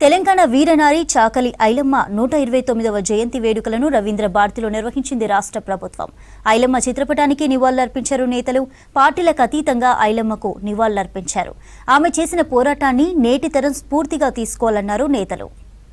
తెలంగాణ వీరనారి చాకలి ఐలమ్మ నూట ఇరవై తొమ్మిదవ జయంతి వేడుకలను రవీంద్ర భారతిలో నిర్వహించింది రాష్ట్ర ప్రభుత్వం ఐలమ్మ చిత్రపటానికి నివాళులర్పించారు నేతలు పార్టీలకు అతీతంగా ఐలమ్మకు నివాళులర్పించారు ఆమె చేసిన పోరాటాన్ని నేటి తరం స్ఫూర్తిగా తీసుకోవాలన్నారు నేతలు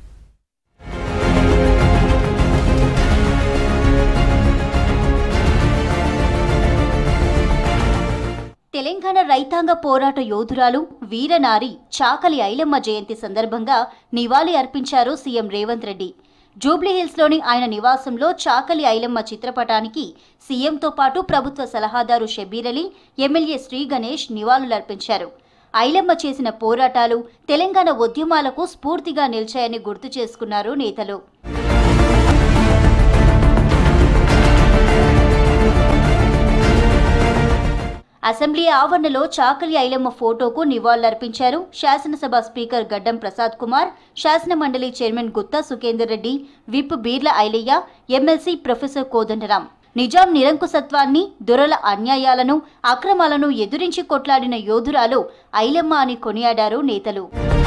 తెలంగాణ రైతాంగ పోరాట యోధురాలు వీరనారి చాకలి ఐలమ్మ జయంతి సందర్భంగా నివాళి అర్పించారు సీఎం రేవంత్ రెడ్డి జూబ్లీహిల్స్లోని ఆయన నివాసంలో చాకలి ఐలమ్మ చిత్రపటానికి సీఎంతో పాటు ప్రభుత్వ సలహాదారు షబీర్ అలీ ఎమ్మెల్యే శ్రీ గణేష్ నివాళులర్పించారు ఐలమ్మ చేసిన పోరాటాలు తెలంగాణ ఉద్యమాలకు స్ఫూర్తిగా నిలిచాయని గుర్తు చేసుకున్నారు నేతలు అసెంబ్లీ ఆవరణలో చాకలి ఐలమ్మ ఫోటోకు నివాళులర్పించారు శాసనసభ స్పీకర్ గడ్డం ప్రసాద్ కుమార్ శాసన మండలి chairman Gutha Sukender Reddy whip Beerla Ilaiah MLC professor Kodandaram Nizam నిరంకుశత్వాన్ని దొరల అన్యాయాలను అక్రమాలను ఎదురించి కొట్లాడిన యోధురాలు ఐలమ్మ అని కొనియాడారు నేతలు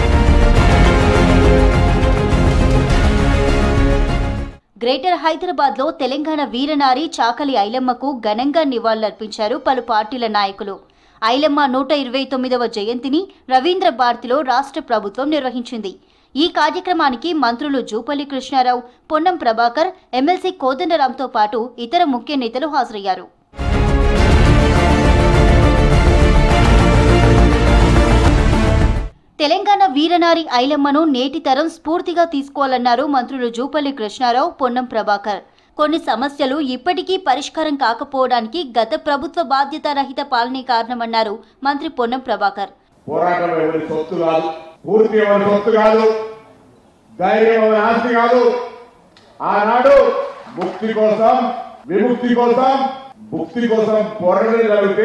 గ్రేటర్ హైదరాబాద్ లో తెలంగాణ వీరనారి చాకలి ఐలమ్మకు ఘనంగా నివాళులర్పించారు పలు పార్టీల నాయకులు ఐలమ్మ నూట ఇరవై తొమ్మిదవ జయంతిని రవీంద్ర భారతిలో రాష్ట్ర ప్రభుత్వం నిర్వహించింది ఈ కార్యక్రమానికి మంత్రులు జూపల్లి కృష్ణారావు పొన్నం ప్రభాకర్ ఎమ్మెల్సీ కోదండరాంతో పాటు ఇతర ముఖ్య నేతలు హాజరయ్యారు తెలంగాణ వీరనారి ఐలమ్మను నేటి తరం స్ఫూర్తిగా తీసుకోవాలన్నారు మంత్రులు జూపల్లి కృష్ణారావు పొన్నం ప్రభాకర్ కొన్ని సమస్యలు ఇప్పటికీ పరిష్కారం కాకపోవడానికి గత ప్రభుత్వ బాధ్యతారహిత పాలనే కారణమన్నారు మంత్రి పొన్నం ప్రభాకర్ పోరాటం ఎవరి సొత్తు కాదు పూర్తి ఎవరి సొత్తు కాదు ధైర్యం ఎవరి ఆస్తి కాదు ఆనాడు ముక్తి కోసం విముక్తి కోసం ముక్తి కోసం పోరాటం జరిగితే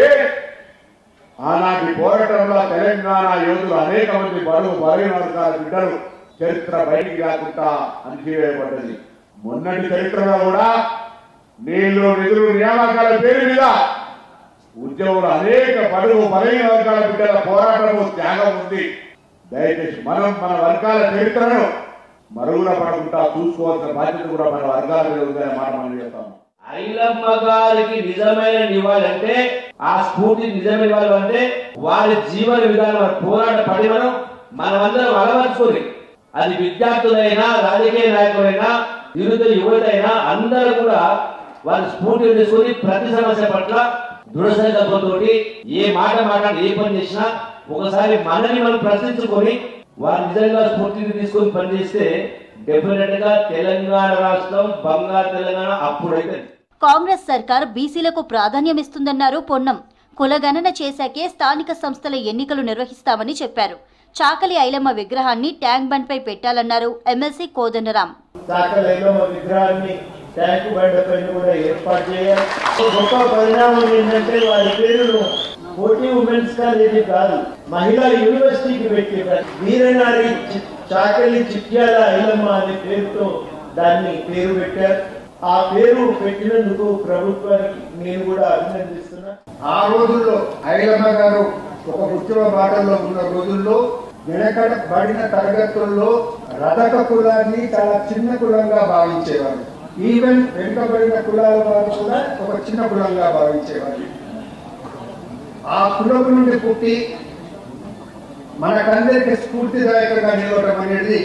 ఆనాటి పోరాటంలో తెలంగాణ యోధులు అనేక మంది బరువు బలహీన వర్గాల బిడ్డలు చరిత్ర బయటికి రాకుండా అణచివేయబడ్డది మొన్నటి చరిత్రలో కూడా నీళ్లు నిధులు నియామకాల పేరు మీద ఉద్యోగులు అనేక బడుగు బలహీన వర్గాల బిడ్డల పోరాటము త్యాగం ఉంది దయచేసి మనం మన వర్గాల చరిత్రను మరుగున పడకుండా చూసుకోవాల్సిన బాధ్యత కూడా మన వర్గాల మీద ఉందనే మాట మనం చెప్తాము ఐలమ్మ గారికి నిజమైన నివాళంటే ఆ స్ఫూర్తి నిజమైన నివాళి అంటే వారి జీవన విధానం వారి పోరాట పడిమను మనమందరం అలవర్చుకొని అది విద్యార్థులైనా రాజకీయ నాయకులైనా విరుద్ధ యువతైనా అందరూ కూడా వారి స్ఫూర్తిని తీసుకొని ప్రతి సమస్య పట్ల దృఢ సంకల్పంతో ఏ మాట మాట్లాడి ఏ పని చేసినా ఒకసారి మనని మనం ప్రశ్నించుకొని వారు నిజంగా స్ఫూర్తిని తీసుకొని పనిచేస్తే డెఫినెట్ గా తెలంగాణ రాష్ట్రం బంగారు తెలంగాణ అప్పుడైతే కాంగ్రెస్ సర్కార్ బీసీలకు ప్రాధాన్యమిస్తుందన్నారు పొన్నం కులగణన చేశాకే స్థానిక సంస్థల ఎన్నికలు నిర్వహిస్తామని చెప్పారు చాకలి ఐలమ్మ విగ్రహాన్ని ట్యాంక్ బండ్పై పెట్టాలన్నారు ఎమ్మెల్సీ కోదండరాం దాఖలైన విగ్రహాన్ని ట్యాంకు బండ పైన కూడా ఏర్పాటు చేయాలి గొప్ప పరిణామం ఏంటంటే వారి పేరును పోటీ ఉమెన్స్ కాలేజీ కాదు మహిళా యూనివర్సిటీకి పెట్టారు వీరనారి చి- చాకలి చిట్యాల ఐలమ్మ అనే పేరుతో దాన్ని పేరు పెట్టారు ఆ పేరు పెట్టినందుకు ప్రభుత్వానికి నేను కూడా అభినందిస్తున్నా ఆ రోజుల్లో ఐలమ్మ గారు ఒక ఉద్యమ బాటల్లో ఉన్న రోజుల్లో వెనకబడిన తరగతుల్లో రథక కులాన్ని చాలా చిన్న కులంగా భావించేవారు ఈవెన్ వెనుకబడిన కులాల వారు కూడా ఒక చిన్న కులంగా భావించేవారు ఆ కులం నుండి పుట్టి మనకందరికి స్ఫూర్తిదాయకంగా నిలవడం అనేది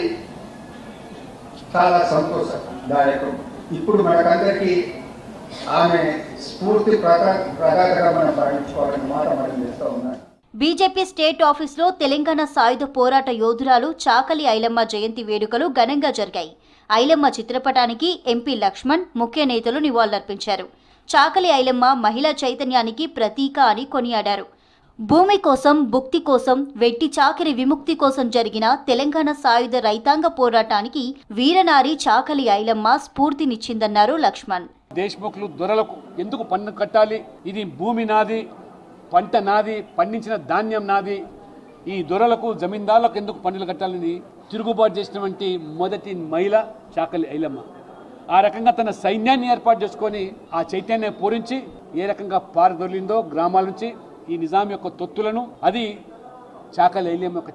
చాలా సంతోషదాయకం ఇప్పుడు మనకందరికీ ఆమె స్ఫూర్తి ప్రదా ప్రదాతగా మనం భావించుకోవాలని మాట మనం చేస్తూ ఉన్నాను బీజేపీ స్టేట్ ఆఫీసులో తెలంగాణ సాయుధ పోరాట యోధురాలు చాకలి ఐలమ్మ జయంతి వేడుకలు ఘనంగా జరిగాయి ఐలమ్మ చిత్రపటానికి ఎంపీ లక్ష్మణ్ ముఖ్య నేతలు నివాళులర్పించారు చాకలి ఐలమ్మ మహిళా చైతన్యానికి ప్రతీక అని కొనియాడారు భూమి కోసం భుక్తి కోసం వెట్టి చాకిరి విముక్తి కోసం జరిగిన తెలంగాణ సాయుధ రైతాంగ పోరాటానికి వీరనారి చాకలి ఐలమ్మ స్ఫూర్తినిచ్చిందన్నారు లక్ష్మణ్ దేశ్ముఖులు దొరలకు ఎందుకు పన్ను కట్టాలి ఇది భూమి నాది పంట నాది పండించిన ధాన్యం నాది ఈ దొరలకు జమీందారులకు ఎందుకు పన్నులు కట్టాలని తిరుగుబాటు చేసినటువంటి మొదటి మహిళ చాకలి ఐలమ్మ ఆ రకంగా తన సైన్యాన్ని ఏర్పాటు చేసుకొని ఆ చైతన్యం పూరించి ఏ రకంగా పారదొలిందో గ్రామాల నుంచి ఈ నిజాం యొక్క తొత్తులను అది చాకలి ఐలమ్మ యొక్క చరిత్ర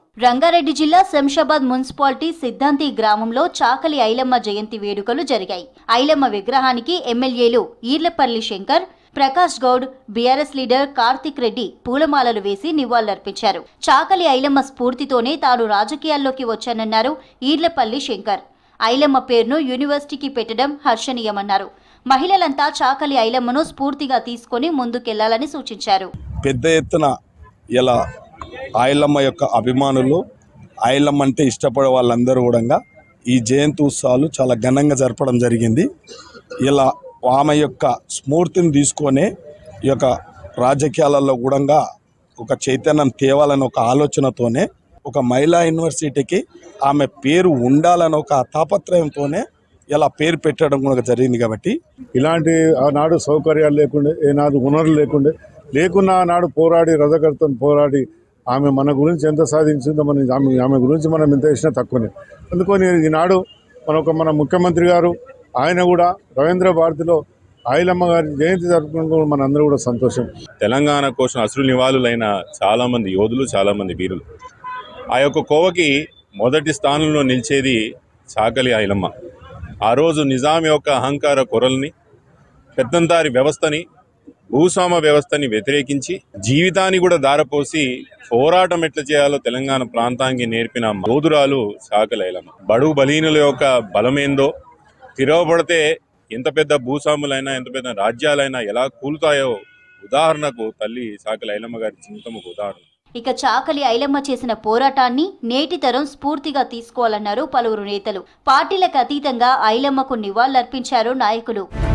రంగారెడ్డి జిల్లా శంషాబాద్ మున్సిపాలిటీ సిద్ధాంతి గ్రామంలో చాకలి ఐలమ్మ జయంతి వేడుకలు జరిగాయి ఐలమ్మ విగ్రహానికి ఎమ్మెల్యేలు ఈర్లపల్లి శంకర్ ప్రకాష్ గౌడ్ బీఆర్ఎస్ లీడర్ కార్తిక్ రెడ్డి పూలమాలలు వేసి నివాళులర్పించారు చాకలి ఐలమ్మ స్ఫూర్తితోనే తాను రాజకీయాల్లోకి వచ్చానన్నారు ఈర్లపల్లి శంకర్ ఐలమ్మ పేరును యూనివర్సిటీకి పెట్టడం హర్షణీయమన్నారు మహిళలంతా చాకలి ఐలమ్మను స్ఫూర్తిగా తీసుకొని ముందుకెళ్లాలని సూచించారు పెద్ద ఎత్తున ఇలా ఆయలమ్మ యొక్క అభిమానులు ఆయలమ్మ అంటే ఇష్టపడే వాళ్ళందరూ కూడా ఈ జయంతి ఉత్సవాలు చాలా ఘనంగా జరపడం జరిగింది ఇలా ఆమె యొక్క స్ఫూర్తిని తీసుకొనే ఈ యొక్క రాజకీయాలలో కూడా ఒక చైతన్యం తేవాలని ఒక ఆలోచనతోనే ఒక మహిళా యూనివర్సిటీకి ఆమె పేరు ఉండాలని ఒక తాపత్రయంతోనే ఇలా పేరు పెట్టడం కూడా జరిగింది కాబట్టి ఇలాంటి ఆనాడు సౌకర్యాలు లేకుండే ఏనాడు వనరులు లేకుండే లేకున్నా ఆనాడు పోరాడి రథకర్తను పోరాడి ఆమె మన గురించి ఎంత సాధించిందో మన ఆమె ఆమె గురించి మనం ఎంత చేసినా తక్కువనే అందుకని ఈనాడు మన ఒక మన ముఖ్యమంత్రి గారు ఆయన కూడా రవీంద్ర భారతిలో ఆయిలమ్మ గారి జయంతి జరుపుకోవడం కూడా మనందరూ కూడా సంతోషం తెలంగాణ కోసం అసలు నివాళులైన చాలామంది యోధులు చాలామంది వీరులు ఆ యొక్క కోవకి మొదటి స్థానంలో నిలిచేది చాకలి ఐలమ్మ ఆ రోజు నిజాం యొక్క అహంకార కొరల్ని పెద్దంతారి వ్యవస్థని భూస్వామ వ్యవస్థని వ్యతిరేకించి జీవితాన్ని కూడా దారపోసి పోరాటం ఎట్లా చేయాలో తెలంగాణ ప్రాంతానికి నేర్పిన యోధురాలు చాకలి ఐలమ్మ బడుగు బలీనుల యొక్క బలమేందో తిరగబడితే ఎంత పెద్ద భూస్వాములైనా ఎంత పెద్ద రాజ్యాలైనా ఎలా కూలుతాయో ఉదాహరణకు తల్లి చాకలి ఐలమ్మ గారి జీవితం ఒక ఉదాహరణ ఇక చాకలి ఐలమ్మ చేసిన పోరాటాన్ని నేటి తరం స్ఫూర్తిగా తీసుకోవాలన్నారు పలువురు నేతలు పార్టీలకు అతీతంగా ఐలమ్మకు నివాళులర్పించారు నాయకులు